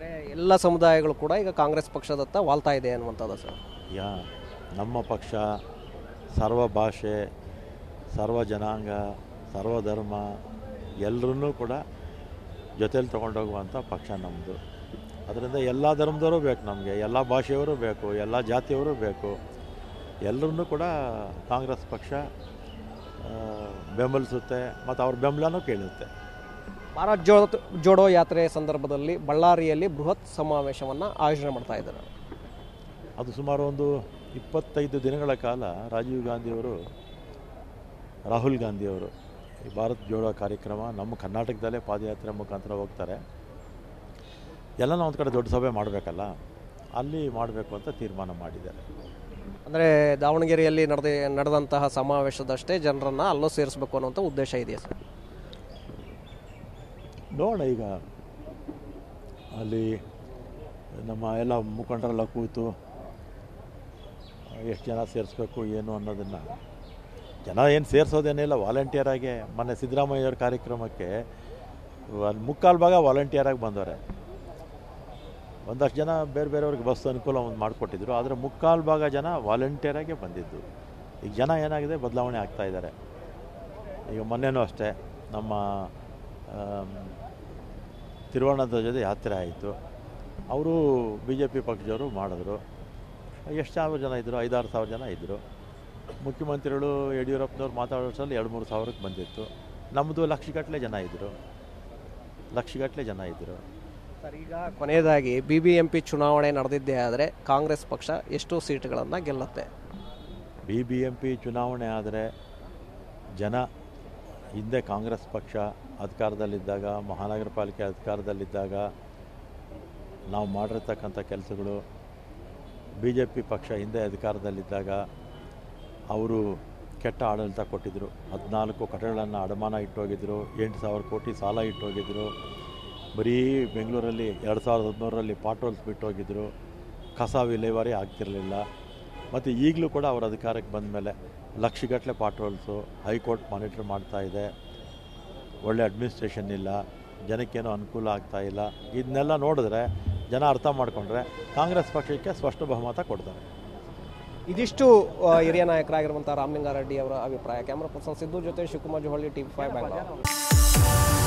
ಅಂದರೆ ಎಲ್ಲ ಸಮುದಾಯಗಳು ಕೂಡ ಈಗ ಕಾಂಗ್ರೆಸ್ ಪಕ್ಷದತ್ತ ವಾಲ್ತಾ ಇದೆ ಅನ್ನುವಂಥದ್ದು ಸರ್ ಯಾ ನಮ್ಮ ಪಕ್ಷ ಸರ್ವ ಭಾಷೆ ಸರ್ವ ಜನಾಂಗ ಸರ್ವ ಧರ್ಮ ಎಲ್ಲರನ್ನೂ ಕೂಡ ಜೊತೇಲಿ ತೊಗೊಂಡೋಗುವಂಥ ಪಕ್ಷ ನಮ್ಮದು ಅದರಿಂದ ಎಲ್ಲ ಧರ್ಮದವರು ಬೇಕು ನಮಗೆ ಎಲ್ಲ ಭಾಷೆಯವರು ಬೇಕು ಎಲ್ಲ ಜಾತಿಯವರು ಬೇಕು ಎಲ್ಲರನ್ನೂ ಕೂಡ ಕಾಂಗ್ರೆಸ್ ಪಕ್ಷ ಆ, ಬೆಂಬಲಿಸುತ್ತೆ ಮತ್ತು ಅವ್ರ ಬೆಂಬಲನೂ ಕೇಳುತ್ತೆ ಭಾರತ್ ಜೋಡೋ ಜೋಡೋ ಯಾತ್ರೆ ಸಂದರ್ಭದಲ್ಲಿ ಬಳ್ಳಾರಿಯಲ್ಲಿ ಬೃಹತ್ ಸಮಾವೇಶವನ್ನು ಆಯೋಜನೆ ಮಾಡ್ತಾ ಇದ್ದಾರೆ ಅದು ಸುಮಾರು ಒಂದು ಇಪ್ಪತ್ತೈದು ದಿನಗಳ ಕಾಲ ರಾಜೀವ್ ಗಾಂಧಿಯವರು ರಾಹುಲ್ ಗಾಂಧಿಯವರು ಈ ಭಾರತ್ ಜೋಡೋ ಕಾರ್ಯಕ್ರಮ ನಮ್ಮ ಕರ್ನಾಟಕದಲ್ಲೇ ಪಾದಯಾತ್ರೆ ಮುಖಾಂತರ ಹೋಗ್ತಾರೆ ಎಲ್ಲನೂ ಒಂದು ಕಡೆ ದೊಡ್ಡ ಸಭೆ ಮಾಡಬೇಕಲ್ಲ ಅಲ್ಲಿ ಮಾಡಬೇಕು ಅಂತ ತೀರ್ಮಾನ ಮಾಡಿದ್ದಾರೆ ಅಂದರೆ ದಾವಣಗೆರೆಯಲ್ಲಿ ನಡೆದ ನಡೆದಂತಹ ಸಮಾವೇಶದಷ್ಟೇ ಜನರನ್ನು ಅಲ್ಲೂ ಸೇರಿಸಬೇಕು ಅನ್ನುವಂಥ ಉದ್ದೇಶ ಇದೆಯಾ ಸರ್ ನೋಡೋಣ ಈಗ ಅಲ್ಲಿ ನಮ್ಮ ಎಲ್ಲ ಮುಖಂಡರೆಲ್ಲ ಕೂತು ಎಷ್ಟು ಜನ ಸೇರಿಸ್ಬೇಕು ಏನು ಅನ್ನೋದನ್ನು ಜನ ಏನು ಸೇರಿಸೋದೇನಿಲ್ಲ ವಾಲಂಟಿಯರಾಗೆ ಮೊನ್ನೆ ಸಿದ್ದರಾಮಯ್ಯವ್ರ ಕಾರ್ಯಕ್ರಮಕ್ಕೆ ಒಂದು ಮುಕ್ಕಾಲು ಭಾಗ ವಾಲಂಟಿಯರಾಗಿ ಬಂದವ್ರೆ ಒಂದಷ್ಟು ಜನ ಬೇರೆ ಬೇರೆಯವ್ರಿಗೆ ಬಸ್ ಅನುಕೂಲ ಒಂದು ಮಾಡಿಕೊಟ್ಟಿದ್ರು ಆದರೆ ಮುಕ್ಕಾಲು ಭಾಗ ಜನ ವಾಲಂಟಿಯರಾಗೆ ಬಂದಿದ್ದು ಈಗ ಜನ ಏನಾಗಿದೆ ಬದಲಾವಣೆ ಆಗ್ತಾ ಇದ್ದಾರೆ ಈಗ ಮೊನ್ನೆನೂ ಅಷ್ಟೇ ನಮ್ಮ ಆಮ್, ತಿರುವಣ್ಣದ ಜೊತೆ ಯಾತ್ರೆ ಆಯಿತು ಅವರು ಬಿ ಜೆ ಪಿ ಪಕ್ಷದವರು ಮಾಡಿದ್ರು ಎಷ್ಟು ಸಾವಿರ ಜನ ಇದ್ದರು ಐದಾರು ಸಾವಿರ ಜನ ಇದ್ದರು ಮುಖ್ಯಮಂತ್ರಿಗಳು ಯಡಿಯೂರಪ್ಪನವ್ರು ಮಾತಾಡೋ ಸಲ ಎರಡು ಮೂರು ಸಾವಿರಕ್ಕೆ ಬಂದಿತ್ತು ನಮ್ಮದು ಲಕ್ಷಗಟ್ಟಲೆ ಜನ ಇದ್ದರು ಲಕ್ಷಗಟ್ಟಲೆ ಜನ ಇದ್ದರು ಸರ್ ಈಗ ಕೊನೆಯದಾಗಿ ಬಿ ಬಿ ಎಂ ಪಿ ಚುನಾವಣೆ ನಡೆದಿದ್ದೇ ಆದರೆ ಕಾಂಗ್ರೆಸ್ ಪಕ್ಷ ಎಷ್ಟು ಸೀಟ್ಗಳನ್ನು ಗೆಲ್ಲುತ್ತೆ ಬಿ ಬಿ ಎಂ ಪಿ ಚುನಾವಣೆ ಆದರೆ ಜನ ಹಿಂದೆ ಕಾಂಗ್ರೆಸ್ ಪಕ್ಷ ಅಧಿಕಾರದಲ್ಲಿದ್ದಾಗ ಮಹಾನಗರ ಪಾಲಿಕೆ ಅಧಿಕಾರದಲ್ಲಿದ್ದಾಗ ನಾವು ಮಾಡಿರ್ತಕ್ಕಂಥ ಕೆಲಸಗಳು ಬಿ ಜೆ ಪಿ ಪಕ್ಷ ಹಿಂದೆ ಅಧಿಕಾರದಲ್ಲಿದ್ದಾಗ ಅವರು ಕೆಟ್ಟ ಆಡಳಿತ ಕೊಟ್ಟಿದ್ದರು ಹದಿನಾಲ್ಕು ಕಟ್ಟಡಗಳನ್ನು ಅಡಮಾನ ಇಟ್ಟೋಗಿದ್ರು ಎಂಟು ಸಾವಿರ ಕೋಟಿ ಸಾಲ ಇಟ್ಟೋಗಿದ್ರು ಬರೀ ಬೆಂಗಳೂರಲ್ಲಿ ಎರಡು ಸಾವಿರದ ಹದಿಮೂರರಲ್ಲಿ ಪಾಟೋಲ್ಸ್ ಬಿಟ್ಟೋಗಿದ್ರು ಕಸ ವಿಲೇವಾರಿ ಆಗ್ತಿರಲಿಲ್ಲ ಮತ್ತು ಈಗಲೂ ಕೂಡ ಅವರ ಅಧಿಕಾರಕ್ಕೆ ಬಂದ ಮೇಲೆ ಲಕ್ಷಗಟ್ಟಲೆ ಪಾಟ್ರೋಲ್ಸು ಹೈಕೋರ್ಟ್ ಮಾನಿಟರ್ ಮಾಡ್ತಾ ಇದೆ ಒಳ್ಳೆ ಅಡ್ಮಿನಿಸ್ಟ್ರೇಷನ್ ಇಲ್ಲ ಜನಕ್ಕೇನೂ ಅನುಕೂಲ ಆಗ್ತಾ ಇಲ್ಲ ಇದನ್ನೆಲ್ಲ ನೋಡಿದ್ರೆ ಜನ ಅರ್ಥ ಮಾಡಿಕೊಂಡ್ರೆ ಕಾಂಗ್ರೆಸ್ ಪಕ್ಷಕ್ಕೆ ಸ್ಪಷ್ಟ ಬಹುಮತ ಕೊಡ್ತಾರೆ ಇದಿಷ್ಟು ಆ, ಹಿರಿಯ ನಾಯಕರಾಗಿರುವಂಥ ರಾಮಲಿಂಗಾರೆಡ್ಡಿ ಅವರ ಅಭಿಪ್ರಾಯ ಕ್ಯಾಮ್ರಾ ಪರ್ಸನ್ ಸಿದ್ದು ಜೊತೆ ಶಿವಕುಮಾರ್ ಜೋಹಳ್ಳಿ ಟಿ ಫೈವ್ ಬ್ಯಾಂಗ್ಳೂರ್